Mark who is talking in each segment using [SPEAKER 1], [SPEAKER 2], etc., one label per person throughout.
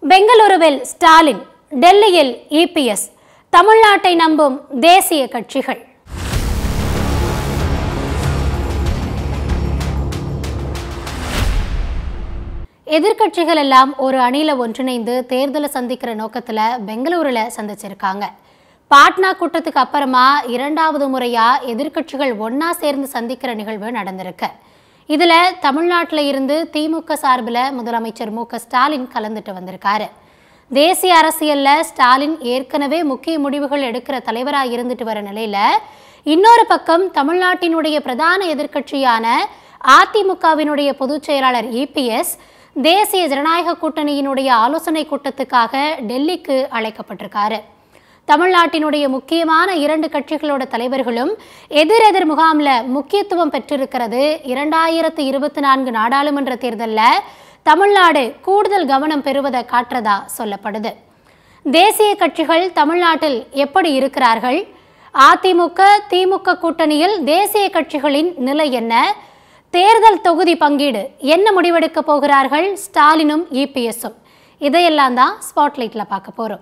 [SPEAKER 1] பெங்களூருவில் ஸ்டாலின் டெல்லியில் இபிஎஸ் தமிழ்நாட்டை நம்பும் தேசிய கட்சிகள் எதிர்க்கட்சிகள் எல்லாம் ஒரு அணியில ஒன்றிணைந்து தேர்தலை சந்திக்கிற நோக்கத்துல பெங்களூருல சந்திச்சிருக்காங்க பாட்னா கூட்டத்துக்கு அப்புறமா இரண்டாவது முறையா எதிர்க்கட்சிகள் ஒண்ணா சேர்ந்து சந்திக்கிற நிகழ்வு நடந்திருக்கு இதுல தமிழ்நாட்டில் இருந்து திமுக சார்பில் முதலமைச்சர் மு க ஸ்டாலின் கலந்துட்டு வந்திருக்காரு தேசிய அரசியல்ல ஸ்டாலின் ஏற்கனவே முக்கிய முடிவுகள் எடுக்கிற தலைவராக இருந்துட்டு வர நிலையில இன்னொரு பக்கம் தமிழ்நாட்டினுடைய பிரதான எதிர்க்கட்சியான அதிமுகவினுடைய பொதுச் செயலாளர் இபிஎஸ் தேசிய ஜனநாயக கூட்டணியினுடைய ஆலோசனை கூட்டத்துக்காக டெல்லிக்கு அழைக்கப்பட்டிருக்காரு தமிழ்நாட்டினுடைய முக்கியமான இரண்டு கட்சிகளோட தலைவர்களும் எதிரெதிர் முகாம்ல முக்கியத்துவம் பெற்றிருக்கிறது இரண்டாயிரத்து இருபத்தி நான்கு நாடாளுமன்ற தேர்தலில் தமிழ்நாடு கூடுதல் கவனம் பெறுவதை காட்டுறதா சொல்லப்படுது தேசிய கட்சிகள் தமிழ்நாட்டில் எப்படி இருக்கிறார்கள் அதிமுக திமுக கூட்டணியில் தேசிய கட்சிகளின் நிலை என்ன தேர்தல் தொகுதி பங்கீடு என்ன முடிவெடுக்க போகிறார்கள் ஸ்டாலினும் இபிஎஸும் இதையெல்லாம் தான் ஸ்பாட்லைட்ல பார்க்க போறோம்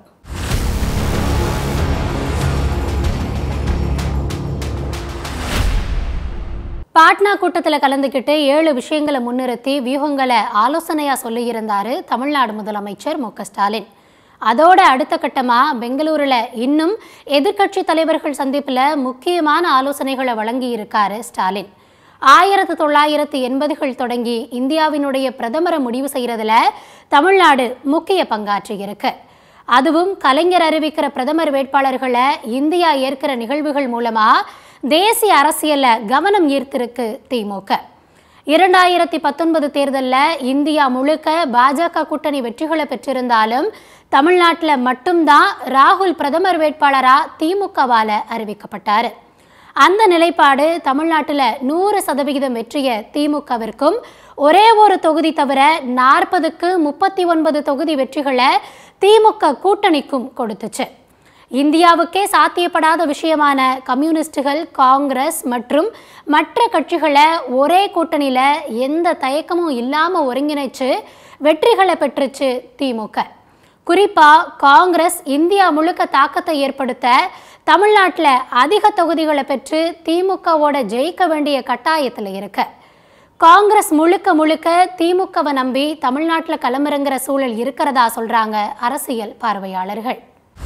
[SPEAKER 1] பாட்னா கூட்டத்தில் கலந்துக்கிட்டு ஏழு விஷயங்களை முன்னிறுத்தி வியூகங்களை ஆலோசனையா சொல்லியிருந்தாரு தமிழ்நாடு முதலமைச்சர் மு க ஸ்டாலின் அதோட அடுத்த கட்டமா பெங்களூருல இன்னும் எதிர்க்கட்சி தலைவர்கள் சந்திப்புல முக்கியமான ஆலோசனைகளை வழங்கி இருக்காரு ஸ்டாலின் ஆயிரத்து தொள்ளாயிரத்து எண்பதுகள் தொடங்கி இந்தியாவினுடைய பிரதமரை முடிவு செய்யறதுல தமிழ்நாடு முக்கிய பங்காற்றி இருக்கு அதுவும் கலைஞர் அறிவிக்கிற பிரதமர் வேட்பாளர்களை இந்தியா ஏற்கிற நிகழ்வுகள் மூலமா தேசிய அரசியல்ல கவனம் ஈர்த்திருக்கு திமுக இரண்டாயிரத்தி பத்தொன்பது தேர்தலில் இந்தியா முழுக்க பாஜக கூட்டணி வெற்றிகளை பெற்றிருந்தாலும் தமிழ்நாட்டில் மட்டும்தான் ராகுல் பிரதமர் வேட்பாளரா திமுகவால அறிவிக்கப்பட்டாரு அந்த நிலைப்பாடு தமிழ்நாட்டில் நூறு சதவிகிதம் வெற்றிய திமுகவிற்கும் ஒரே ஒரு தொகுதி தவிர நாற்பதுக்கு முப்பத்தி ஒன்பது தொகுதி வெற்றிகளை திமுக கூட்டணிக்கும் கொடுத்துச்சு இந்தியாவுக்கே சாத்தியப்படாத விஷயமான கம்யூனிஸ்டுகள் காங்கிரஸ் மற்றும் மற்ற கட்சிகளை ஒரே கூட்டணியில எந்த தயக்கமும் இல்லாம ஒருங்கிணைச்சு வெற்றிகளை பெற்றுச்சு திமுக குறிப்பா காங்கிரஸ் இந்தியா முழுக்க தாக்கத்தை ஏற்படுத்த தமிழ்நாட்டில் அதிக தொகுதிகளை பெற்று திமுகவோட ஜெயிக்க வேண்டிய கட்டாயத்தில் இருக்கு காங்கிரஸ் முழுக்க முழுக்க திமுகவை நம்பி தமிழ்நாட்டில் களமிறங்குற சூழல் இருக்கிறதா சொல்றாங்க அரசியல் பார்வையாளர்கள்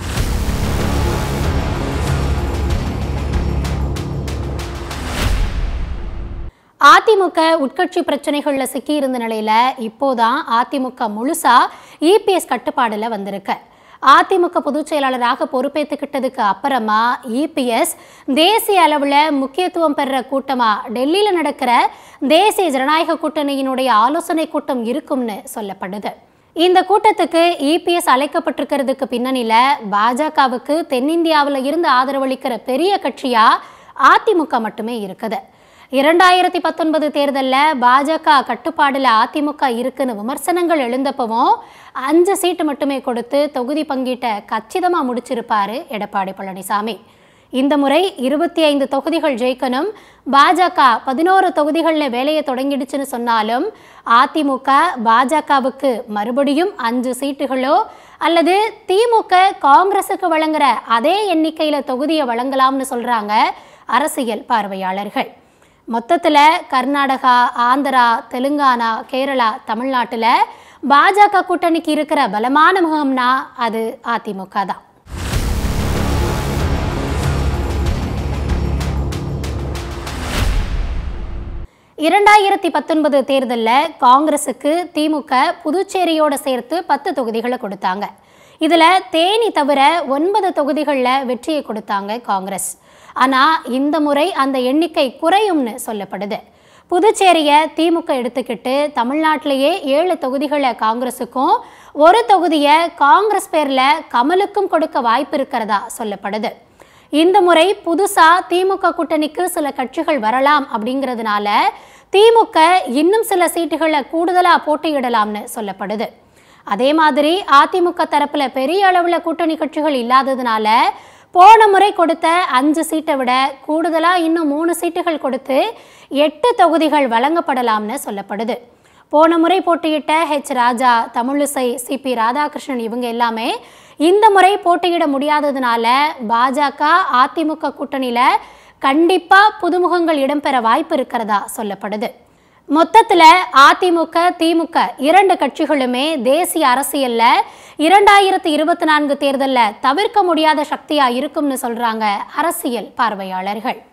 [SPEAKER 1] அதிமுக உட்கட்சி பிரச்சனைகள்ல சிக்கி இருந்த நிலையில இப்போதான் அதிமுக முழுசா இபிஎஸ் கட்டுப்பாடுல வந்திருக்கு அதிமுக பொதுச் செயலாளராக பொறுப்பேற்றுக்கிட்டதுக்கு அப்புறமா இபிஎஸ் தேசிய அளவில் முக்கியத்துவம் பெற கூட்டமா டெல்லியில் நடக்கிற தேசிய ஜனநாயக கூட்டணியினுடைய ஆலோசனை கூட்டம் இருக்கும்னு சொல்லப்படுது இந்த கூட்டத்துக்கு இபிஎஸ் அழைக்கப்பட்டிருக்கிறதுக்கு பின்னணியில பாஜகவுக்கு தென்னிந்தியாவில் இருந்து ஆதரவளிக்கிற பெரிய கட்சியா அதிமுக மட்டுமே இருக்குது இரண்டாயிரத்தி பத்தொன்பது தேர்தலில் பாஜக கட்டுப்பாடில் அதிமுக இருக்குன்னு விமர்சனங்கள் எழுந்தப்பவும் அஞ்சு சீட்டு மட்டுமே கொடுத்து தொகுதி பங்கீட்டை கச்சிதமாக முடிச்சிருப்பாரு எடப்பாடி பழனிசாமி இந்த முறை இருபத்தி ஐந்து தொகுதிகள் ஜெயிக்கணும் பாஜக பதினோரு தொகுதிகளில் வேலையை தொடங்கிடுச்சுன்னு சொன்னாலும் அதிமுக பாஜகவுக்கு மறுபடியும் அஞ்சு சீட்டுகளோ அல்லது திமுக காங்கிரஸுக்கு வழங்குற அதே எண்ணிக்கையில் தொகுதியை வழங்கலாம்னு சொல்கிறாங்க அரசியல் பார்வையாளர்கள் மொத்தத்தில் கர்நாடகா ஆந்திரா தெலுங்கானா கேரளா தமிழ்நாட்டில் பாஜக கூட்டணிக்கு இருக்கிற பலமான முகம்னா அது அதிமுக தான் இரண்டாயிரத்தி பத்தொன்பது தேர்தலில் காங்கிரஸுக்கு திமுக புதுச்சேரியோட சேர்த்து பத்து தொகுதிகளை கொடுத்தாங்க இதில் தேனி தவிர ஒன்பது தொகுதிகளில் வெற்றியை கொடுத்தாங்க காங்கிரஸ் ஆனால் இந்த முறை அந்த எண்ணிக்கை குறையும்னு சொல்லப்படுது புதுச்சேரியை திமுக எடுத்துக்கிட்டு தமிழ்நாட்டிலேயே ஏழு தொகுதிகளை காங்கிரஸுக்கும் ஒரு தொகுதியை காங்கிரஸ் பேரில் கமலுக்கும் கொடுக்க வாய்ப்பு இருக்கிறதா சொல்லப்படுது இந்த முறை புதுசா திமுக கூட்டணிக்கு சில கட்சிகள் வரலாம் அப்படிங்கிறதுனால திமுக இன்னும் சில சீட்டுகளை கூடுதலா போட்டியிடலாம்னு சொல்லப்படுது அதே மாதிரி அதிமுக தரப்புல பெரிய அளவுல கூட்டணி கட்சிகள் இல்லாததுனால போன முறை கொடுத்த அஞ்சு சீட்டை விட கூடுதலா இன்னும் மூணு சீட்டுகள் கொடுத்து எட்டு தொகுதிகள் வழங்கப்படலாம்னு சொல்லப்படுது போன முறை போட்டியிட்ட ஹெச் ராஜா தமிழிசை சிபி ராதாகிருஷ்ணன் இவங்க எல்லாமே இந்த முறை போட்டியிட முடியாததுனால பாஜக அதிமுக கூட்டணியில கண்டிப்பா புதுமுகங்கள் இடம்பெற வாய்ப்பு இருக்கிறதா சொல்லப்படுது மொத்தத்துல அதிமுக திமுக இரண்டு கட்சிகளுமே தேசிய அரசியல்ல இரண்டாயிரத்தி இருபத்தி நான்கு தேர்தல்ல தவிர்க்க முடியாத சக்தியா இருக்கும்னு சொல்றாங்க அரசியல் பார்வையாளர்கள்